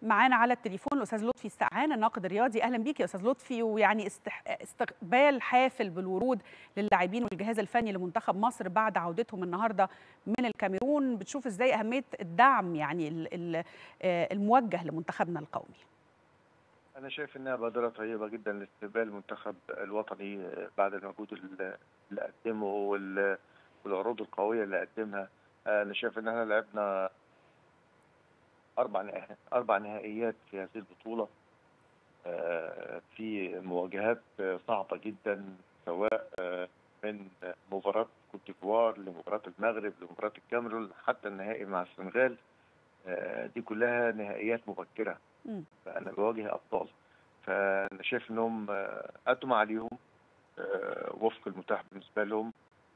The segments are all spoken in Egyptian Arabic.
معانا على التليفون الاستاذ لطفي السقعان الناقد الرياضي اهلا بيك يا استاذ لطفي ويعني استح... استقبال حافل بالورود للاعبين والجهاز الفني لمنتخب مصر بعد عودتهم النهارده من الكاميرون بتشوف ازاي اهميه الدعم يعني ال... ال... الموجه لمنتخبنا القومي انا شايف انها بادره طيبه جدا لاستقبال المنتخب الوطني بعد المجهود اللي قدمه وال... والعروض القويه اللي قدمها انا شايف ان احنا لعبنا اربع اربع نهائيات في هذه البطوله في مواجهات صعبه جدا سواء من مباراه كوت ديفوار لمباراه المغرب لمباراه الكاميرون حتى النهائي مع السنغال دي كلها نهائيات مبكره فانا بواجه ابطال فانا شايف انهم ادوا ما عليهم وفق المتاح بالنسبه لهم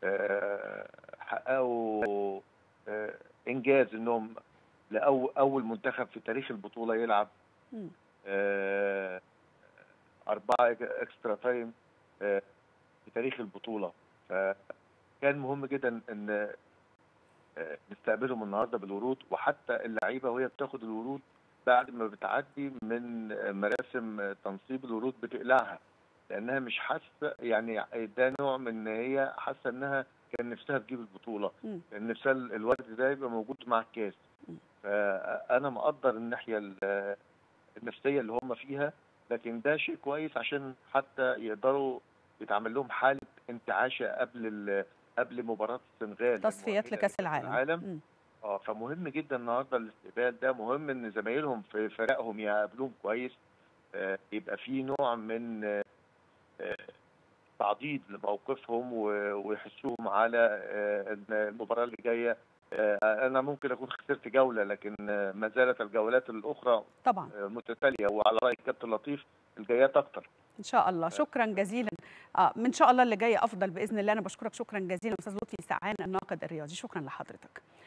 حققوا انجاز انهم لأول أول منتخب في تاريخ البطولة يلعب آه أربعة إكسترا تايم آه في تاريخ البطولة فكان مهم جدا إن آه نستقبلهم النهارده بالورود وحتى اللعيبة وهي بتاخد الورود بعد ما بتعدي من مراسم تنصيب الورود بتقلعها لأنها مش حاسة يعني ده نوع من إن هي حاسة إنها كان نفسها تجيب البطولة كان نفسها الورد ده يبقى موجود مع الكاس فانا مقدر الناحيه النفسيه اللي هم فيها لكن ده شيء كويس عشان حتى يقدروا يتعمل لهم حاله انتعاشه قبل قبل مباراه السنغال تصفيات لكاس العالم العالم اه فمهم جدا النهارده الاستقبال ده مهم ان زمايلهم في فرقهم يقابلوهم كويس آه يبقى في نوع من آه تعضيد لموقفهم ويحسوهم على آه المباراه اللي جايه انا ممكن اكون خسرت جوله لكن ما زالت الجولات الاخرى طبعا متتاليه وعلى راي الكابتن لطيف الجايات اكتر ان شاء الله شكرا جزيلا آه من شاء الله اللي جاي افضل باذن الله انا بشكرك شكرا جزيلا استاذ لطفي سعان الناقد الرياضي شكرا لحضرتك